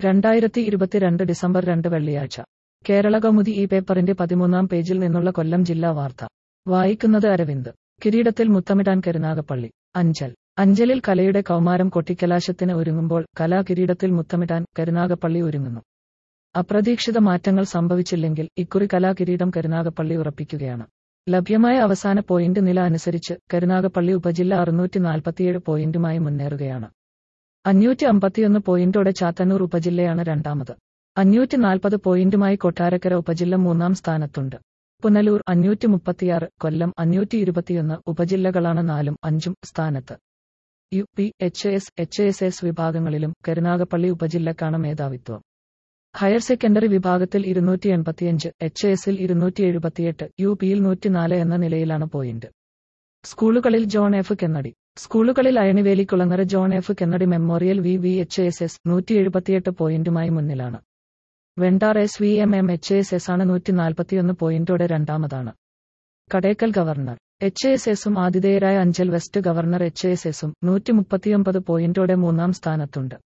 രണ്ടായിരത്തി ഇരുപത്തിരണ്ട് ഡിസംബർ രണ്ട് വെള്ളിയാഴ്ച കേരള കൗമുദി ഈ പേപ്പറിന്റെ പതിമൂന്നാം പേജിൽ നിന്നുള്ള കൊല്ലം ജില്ലാ വാർത്ത വായിക്കുന്നത് അരവിന്ദ് കിരീടത്തിൽ മുത്തമിടാൻ കരുനാഗപ്പള്ളി അഞ്ചൽ അഞ്ചലിൽ കലയുടെ കൗമാരം കൊട്ടിക്കലാശത്തിന് ഒരുങ്ങുമ്പോൾ കലാകിരീടത്തിൽ മുത്തമിടാൻ കരുനാഗപ്പള്ളി ഒരുങ്ങുന്നു അപ്രതീക്ഷിത മാറ്റങ്ങൾ സംഭവിച്ചില്ലെങ്കിൽ ഇക്കുറി കലാകിരീടം കരുനാഗപ്പള്ളി ഉറപ്പിക്കുകയാണ് ലഭ്യമായ അവസാന പോയിന്റ് നില അനുസരിച്ച് കരുനാഗപ്പള്ളി ഉപജില്ല അറുന്നൂറ്റി നാൽപ്പത്തിയേഴ് പോയിന്റുമായി മുന്നേറുകയാണ് അഞ്ഞൂറ്റി അമ്പത്തിയൊന്ന് പോയിന്റോടെ ചാത്തന്നൂർ ഉപജില്ലയാണ് രണ്ടാമത് അഞ്ഞൂറ്റി നാൽപ്പത് പോയിന്റുമായി കൊട്ടാരക്കര ഉപജില്ല മൂന്നാം സ്ഥാനത്തുണ്ട് പുനലൂർ അഞ്ഞൂറ്റി മുപ്പത്തിയാറ് കൊല്ലം അഞ്ഞൂറ്റി ഇരുപത്തിയൊന്ന് ഉപജില്ലകളാണ് നാലും അഞ്ചും സ്ഥാനത്ത് U P H S H S S വിഭാഗങ്ങളിലും കരുനാഗപ്പള്ളി ഉപജില്ലക്കാണ് മേധാവിത്വം ഹയർ സെക്കൻഡറി വിഭാഗത്തിൽ ഇരുന്നൂറ്റി എൺപത്തിയഞ്ച് എച്ച് എസിൽ ഇരുന്നൂറ്റി എഴുപത്തിയെട്ട് യു പിയിൽ നൂറ്റിനാല് എന്ന നിലയിലാണ് പോയിന്റ് സ്കൂളുകളിൽ ജോൺ എഫ് കെന്നഡി സ്കൂളുകളിൽ Ayaniveli Kulangara John F Kennedy memorial V V H S S നൂറ്റി എഴുപത്തിയെട്ട് പോയിന്റുമായി മുന്നിലാണ് Vendar S V M M H S S ആണ് നൂറ്റി നാൽപ്പത്തിയൊന്ന് പോയിന്റോടെ രണ്ടാമതാണ് കടേക്കൽ ഗവർണർ എച്ച് എസ് എസും ആതിഥേയരായ Anchal west government H S എസും നൂറ്റി മുപ്പത്തിയൊമ്പത് പോയിന്റോടെ മൂന്നാം സ്ഥാനത്തുണ്ട്